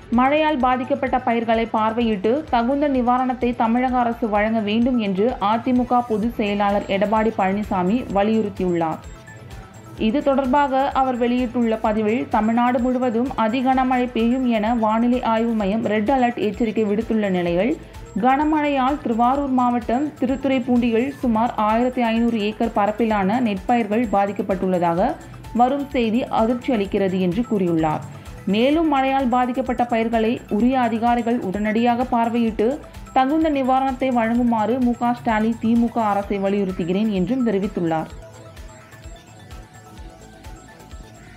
மழையால் பாதிக்கப்பட்ட பயிர்களை பார்வையிட்டு தகுந்த நிவாரணத்தை தமிழக அரசு வழங்க வேண்டும் என்று அதிமுக பொதுச் செயலாளர் எடப்பாடி பழனிசாமி வலியுறுத்தியுள்ளார் இது தொடர்பாக அவர் வெளியிட்டுள்ள பதிவில் தமிழ்நாடு முழுவதும் அதி கனமழை பெய்யும் என வானிலை ஆய்வு மையம் ரெட் அலர்ட் எச்சரிக்கை விடுத்துள்ள நிலையில் கனமழையால் திருவாரூர் மாவட்டம் திருத்துறைப்பூண்டியில் சுமார் ஆயிரத்தி ஐநூறு ஏக்கர் பரப்பிலான நெற்பயிர்கள் பாதிக்கப்பட்டுள்ளதாக வரும் செய்தி அதிர்ச்சி அளிக்கிறது என்று கூறியுள்ளார் மேலும் மழையால் பாதிக்கப்பட்ட பயிர்களை உரிய அதிகாரிகள் உடனடியாக பார்வையிட்டு தகுந்த நிவாரணத்தை வழங்குமாறு மு க ஸ்டாலின் திமுக அரசை வலியுறுத்துகிறேன் என்றும் தெரிவித்துள்ளார்